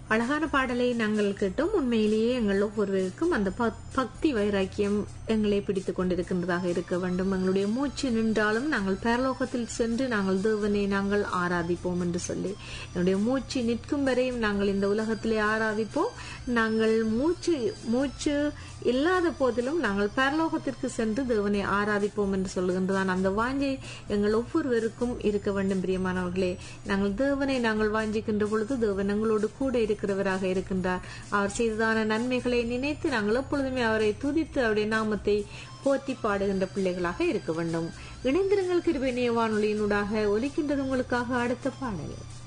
அழகான பாடலை நாங்கள் கேட்டோம் உண்மையிலேயே எங்கள் ஒவ்வொருவருக்கும் அந்த பக்- பக்தி வைராக்கியம் எங்களை பிடித்துக் கொண்டிருக்கின்றதாக இருக்க வேண்டும் எங்களுடைய மூச்சு நின்றாலும் நாங்கள் பரலோகத்தில் சென்று நாங்கள் தேவனை நாங்கள் ஆராதிப்போம் என்று சொல்லி என்னுடைய மூச்சு நிற்கும் வரையும் நாங்கள் இந்த உலகத்திலே ஆராதிப்போம் நாங்கள் மூச்சு மூச்சு இல்லாத போதிலும் நாங்கள் பரலோகத்திற்கு சென்று தேவனை ஆராதிப்போம் என்று சொல்லுகின்றதான் அந்த வாஞ்சை எங்கள் ஒவ்வொருவருக்கும் இருக்க வேண்டும் பிரியமானவர்களே நாங்கள் தேவனை நாங்கள் வாஞ்சிக்கின்ற பொழுது தேவன் எங்களோடு கூட இருக்கிறவராக இருக்கின்றார் அவர் செய்ததான நன்மைகளை நினைத்து நாங்கள் எப்பொழுதுமே அவரை துதித்து அவருடைய நாமத்தை போற்றி பாடுகின்ற பிள்ளைகளாக இருக்க வேண்டும் இணைந்திருங்கள் கிருபை நேய வானொலியினூடாக ஒலிக்கின்றது உங்களுக்காக அடுத்த பாடல்